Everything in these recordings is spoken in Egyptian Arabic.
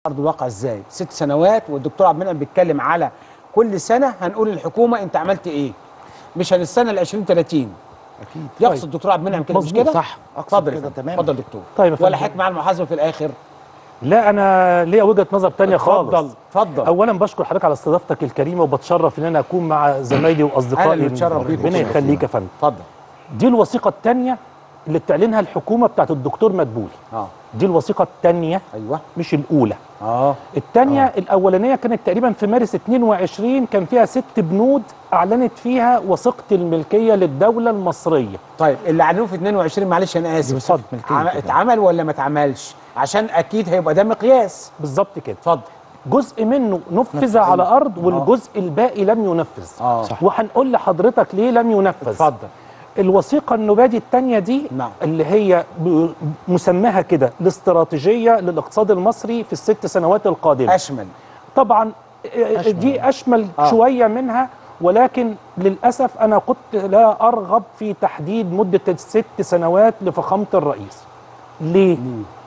ارض الواقع ازاي ست سنوات والدكتور عبد المنعم بيتكلم على كل سنه هنقول للحكومه انت عملت ايه مش هنستنى ل 2030 اكيد يقصد الدكتور عبد المنعم كده مش مظبوط، كده صح. أقصد اتفضل يا كده فندم. تمام. اتفضل دكتور طيب يا ولا فندم. حكمه على المحاسبه في الاخر لا انا ليا وجهه نظر تانية خالص اتفضل اتفضل اولا بشكر حضرتك على استضافتك الكريمه وبتشرف ان انا اكون مع زمايلي أنا واصدقائي اللي بتشرف بيك. ربنا يخليك يا فندم اتفضل دي الوثيقه الثانيه اللي بتعلنها الحكومه بتاعت الدكتور مدبولي اه دي الوثيقه الثانيه ايوه مش الاولى اه الثانيه آه. الاولانيه كانت تقريبا في مارس 22 كان فيها ست بنود اعلنت فيها وثيقه الملكيه للدوله المصريه طيب اللي اعلنوه في 22 معلش انا اسف وثيقة ملكية عم- كده. اتعمل ولا ما اتعملش عشان اكيد هيبقى ده مقياس بالظبط كده اتفضل جزء منه نفذ على ارض والجزء الباقي لم ينفذ اه صح. وهنقول لحضرتك ليه لم ينفذ اتفضل الوثيقه النبادي الثانيه دي نعم. اللي هي ب- مسماها كده الاستراتيجيه للاقتصاد المصري في الست سنوات القادمه اشمل طبعا آه، دي اشمل آه. شويه منها ولكن للاسف انا كنت لا ارغب في تحديد مده الست سنوات لفخامه الرئيس ليه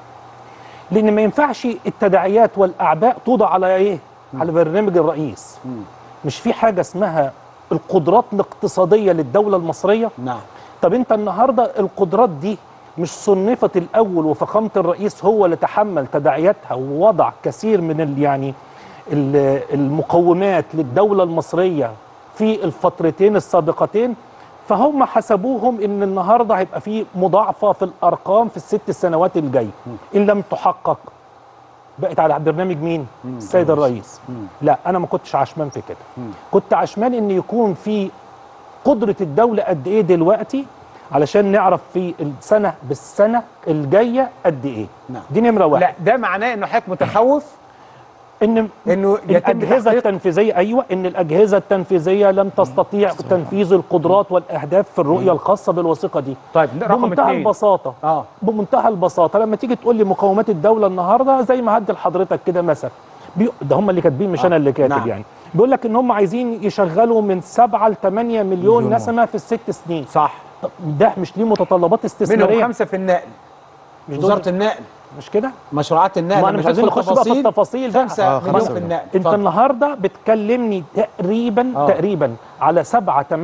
لان ما ينفعش التداعيات والاعباء توضع على ايه على برنامج الرئيس مش في حاجه اسمها القدرات الاقتصاديه للدوله المصريه نعم طب انت النهارده القدرات دي مش صنفت الاول وفخامه الرئيس هو اللي تحمل تداعياتها ووضع كثير من ال يعني ال- المقومات للدوله المصريه في الفترتين السابقتين فهم حسبوهم ان النهارده هيبقى في مضاعفه في الارقام في الست سنوات الجايه ان لم تحقق بقت على برنامج مين؟ السيد الرئيس لا انا ما كنتش عشمان في كده كنت عشمان ان يكون في قدره الدوله قد ايه دلوقتي علشان نعرف في السنه بالسنه الجايه قد ايه نعم. دي نمره واحد لا ده معناه انه حضرتك متخوف ان انه يتم الاجهزه تحقيق التنفيذيه ايوه ان الاجهزه التنفيذيه لم تستطيع تنفيذ القدرات والاهداف في الرؤيه الخاصه بالوثيقه دي طيب رقم بمنتهى اثنين البساطه اه بمنتهى البساطه لما تيجي تقول لي مقومات الدوله النهارده زي ما هدي لحضرتك كده مثلا بي... ده هم اللي كاتبين مش آه، انا اللي كاتب نعم. يعني بيقول لك ان هم عايزين يشغلوا من 7 ل 8 مليون مليون نسمه في الست سنين صح طب ده مش ليه متطلبات منهم استثماريه خمسه في النقل مش دول- وزاره النقل مش كده مشروعات النقل ما أنا مش عايزين هندخل نخش بقى في التفاصيل بقى. خمسة آه، مليون خمسة في مليون. النقل انت اتفضل. النهارده بتكلمني تقريبا آه. آه. تقريبا على 7 8%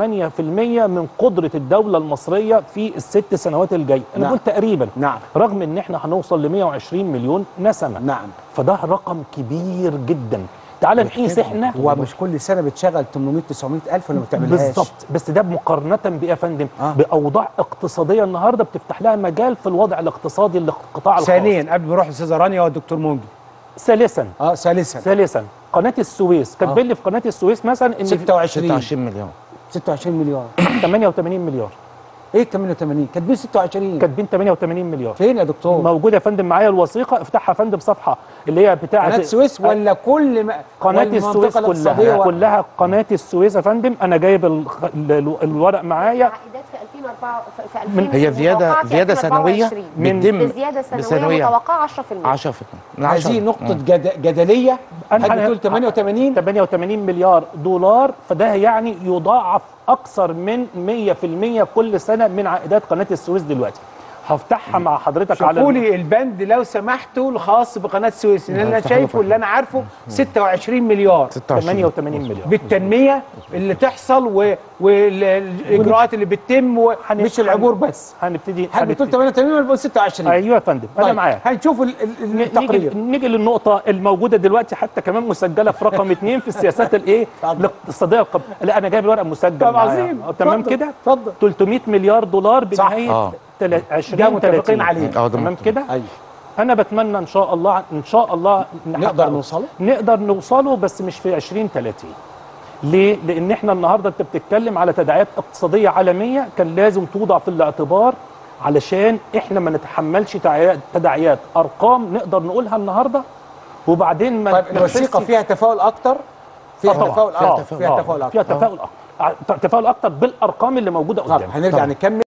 من قدره الدوله المصريه في الست سنوات الجايه انا نعم. بقول تقريبا نعم رغم ان احنا هنوصل ل 120 مليون نسمه نعم فده رقم كبير جدا تعال نقيس احنا هو مش كل سنه بتشغل 800 900 الف ولا ما بتعملهاش بالظبط بس ده مقارنه بايه يا فندم آه. باوضاع اقتصاديه النهارده بتفتح لها مجال في الوضع الاقتصادي للقطاع الخاص ثانيا قبل ما نروح للاستاذه رانيا والدكتور مونجي ثالثا اه ثالثا ثالثا قناه السويس كاتبين لي في قناه السويس مثلا ان 26 26 مليون 26 مليار 88 مليار ايه 88 كاتبين 26 كاتبين 88 مليار فين يا دكتور موجود يا فندم معايا الوثيقه افتحها يا فندم صفحه اللي هي بتاعه قناه السويس ولا كل ما قناه والمنطقة السويس الاقتصادية كلها و- كلها قناه السويس يا فندم انا جايب الخ- ال- الورق معايا عائدات في 2004 في 2000 من هي زياده متوقعة في زياده سنويه 2024. من- بتتم بزياده سنويه متوقعه 10% 10 من 10 هذه نقطه جد... جدليه أنا- حد أنا- بتقول 88 88 مليار دولار فده يعني يضاعف اكثر من 100% كل سنه من عائدات قناه السويس دلوقتي هفتحها مع حضرتك على شوفوا لي البند لو سمحتوا الخاص بقناه السويس اللي انا افتح شايفه له اللي انا عارفه 26 مليار 88 مليار بالتنميه اللي تحصل و... والاجراءات اللي بتتم و... هن- مش العبور بس هنبتدي هل بتقول هنبتدي- 88 ولا بتقول 26 ايوه يا فندم انا طيب، معاك هنشوف ال- ال- ن- نيجي التقرير نيجي للنقطة الموجودة دلوقتي حتى كمان مسجلة في رقم اثنين في السياسات الايه؟ اتفضل. الاقتصادية القب... لا أنا جايب الورق مسجل طب معايا. عظيم آه، تمام اتفضل، كده؟ اتفضل 300 مليار دولار بنهاية آه. تلا- 20 ده متفقين 30. عليه. اه ده تمام ممكن. كده؟ ايوه أنا بتمنى إن شاء الله إن شاء الله نقدر نحققه. نوصله نقدر نوصله بس مش في 20 30 ليه؟ لأن احنا النهارده أنت بتتكلم على تداعيات اقتصادية عالمية كان لازم توضع في الاعتبار علشان احنا ما نتحملش تداعيات- تداعيات أرقام نقدر نقولها النهارده وبعدين ما طيب ما الوثيقه نحسش- فيها تفاؤل اكتر فيها آه طبعاً. تفاؤل آه، اكتر فيها آه، تفاؤل فيها اكتر تفاؤل اكتر تفاؤل اكتر بالارقام اللي موجوده طب قدامنا هنرجع طبعاً. نكمل